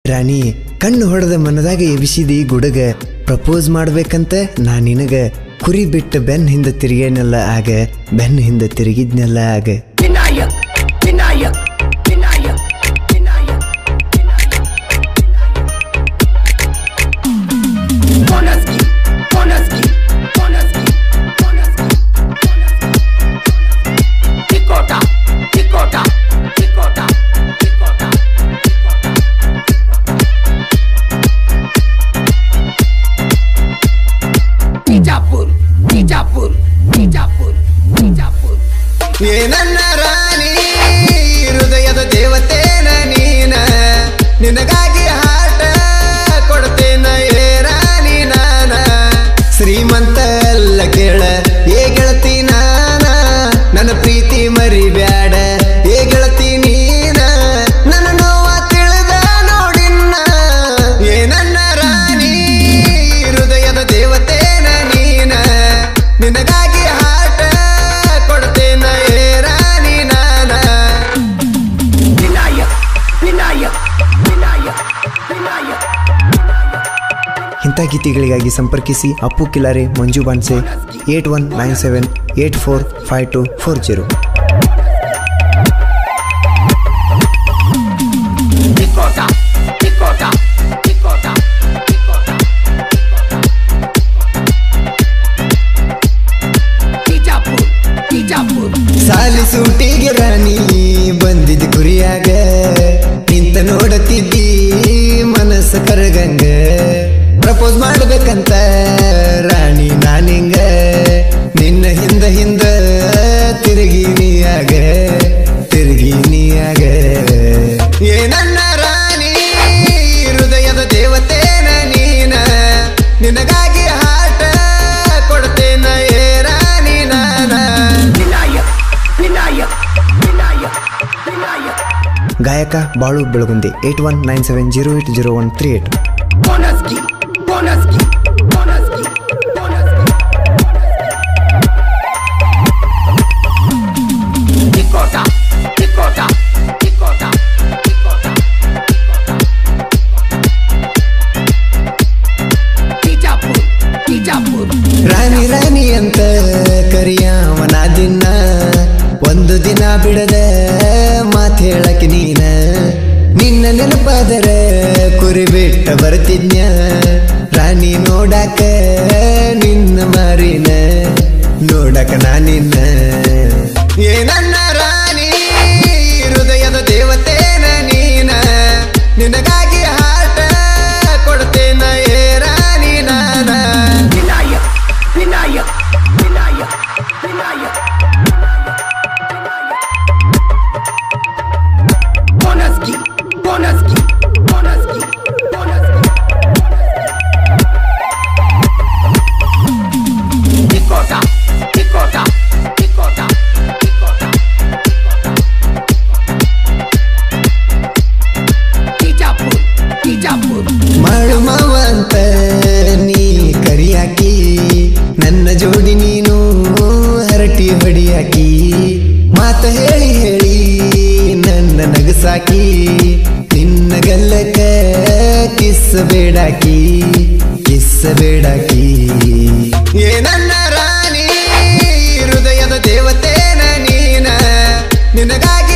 ರಾಣಿ ಕಣ್ಣು ಹೊಡೆದ ಮನದಾಗ ಎಬಿಸಿದಿ ಗುಡಗ ಪ್ರಪೋಸ್ ಮಾಡ್ಬೇಕಂತ ನಾ ನಿನಗ ಕುರಿ ಬಿಟ್ಟು ಬೆನ್ ಹಿಂದ ತಿರುಗೇನಲ್ಲ ಆಗ ಬೆನ್ ಹಿಂದ ತಿರುಗಿದ್ನೆಲ್ಲ ಆಗ Vinayak Vinayak Vinayak Vinayak Bonaski, Bonaski, Bonaski, Bonaski, Tikota, Tikota, Tikota, Tikota, Bijapur, Bijapur, Bijapur, Bijapur. ಏ ನನ್ನ ರಾಣಿ ಹೃದಯದ ದೇವತೇನ ನೀನ ನಿನಗಾಗಿ ಹಾಟ ಕೊಡ್ತೇನ ಏ ರಾಣಿ ನಾನ ಶ್ರೀಮಂತ ಅಲ್ಲ ಕೇಳ ಏ ಗೆಳತಿ ನಾನ ನನ್ನ ಪ್ರೀತಿ ಮರಿಬ್ಯಾಡ ಏ ಗೆಳತಿ ನೀನ ನನ್ನ ನೋವ ತಿಳಿದ ನೋಡಿನ್ನ ಏ ನನ್ನ ರಾಣಿ ಹೃದಯದ ದೇವತೇನ ನೀನ ನಿನಗಾಗಿ ಹಾಟ ಕೊಡ್ತೇನ ಏ ರಾಣಿ ನಾನ Vinayak, Vinayak, Vinayak, Vinayak. ಇಂಥ ಗೀತೆಗಳಿಗಾಗಿ ಸಂಪರ್ಕಿಸಿ Appu Kilare Manju Banse eight one nine seven eight four five two four zero Tikota, Tikota, Tikota, Tikota. Bijapur, Bijapur. ಸಾಲಿ ಸೂಟಿಗೆ ರಾಣಿ ಬಂದಿದ್ದ ಕುರಿಯಾಗ ನಿಂತ ನೋಡತಿದ್ದಿ ಮನಸ್ಸ ಕರಗಂಗ ಪ್ರಪೋಸ್ ಮಾಡ್ಬೇಕಂತ ರಾಣಿ ನಾನಿಂಗ ನಿನ್ನ ಹಿಂದ ಹಿಂದ ತಿರುಗಿ ನೀಯಾಗ ತಿರುಗಿ ನೀಯಾಗ ಏ ನನ್ನ ರಾಣಿ ಹೃದಯದ ದೇವತೇನ ನೀನ ನಿನಗಾಗಿ ಹಾಟ ಕೊಡ್ತೇನ ಏ ರಾಣಿ ನಾನ Vinayak, Vinayak, Vinayak, Vinayak. ಗಾಯಕ Balu Belagundi eight one nine seven zero eight zero one three eight Bonaski, Bonaski, Bonaski, Bonaski. Tikota, Tikota, Tikota, Tikota. Bijapur, Bijapur. ರಾಣಿ ರಾಣಿ ಅಂತ ಕರಿಯಾವನ ದಿನ ಒಂದು ದಿನ ಬಿಡದ ಮಾತು ಹೇಳಕ್ಕೆ ನೀನ ನಿನ್ನ ನೆನಪಾದರ ಕುರಿ ಬಿಟ್ಟ ಬರ್ತಿದ್ನ್ಯ ರಾಣಿ ನೋಡಾಕ ನಿನ್ನ ಮಾರಿನ ನೋಡಕ ನಾನಿನ್ನ ಏ ನನ್ನ ರಾಣಿ ಹೃದಯದ ದೇವತೇನ ನೀನ ನಿನಗಾಗಿ ಹಾಟ ಕೊಡ್ತೇನ ಏ ರಾಣಿ ನಾನ Vinayak, Vinayak, Vinayak, Vinayak. Bonaski, Bonaski, Bonaski, Bonaski. Tikota, Tikota, Tikota, Tikota. Bijapur, Bijapur. ಮಾಡು ಮಾವ ಅಂತ ನೀ ಕರಿಯಾಕಿ ನನ್ನ ಜೋಡಿ ನೀನು ಹರಟಿ ಹೊಡಿಯಾಕಿ ಮಾತ ಹೇಳಿ ಹೇಳಿ ನನ್ನ ನಗಸಾಕಿ ನಿನ್ನ ಗಲ್ಲಕ ಕಿಸ್ಸ ಬೇಡಾಕಿ ಕಿಸ್ಸ ಬೇಡಾಕಿ ಏ ನನ್ನ ರಾಣಿ ಹೃದಯದ ದೇವತೇನ ನೀನ ನಿನಗಾಗಿ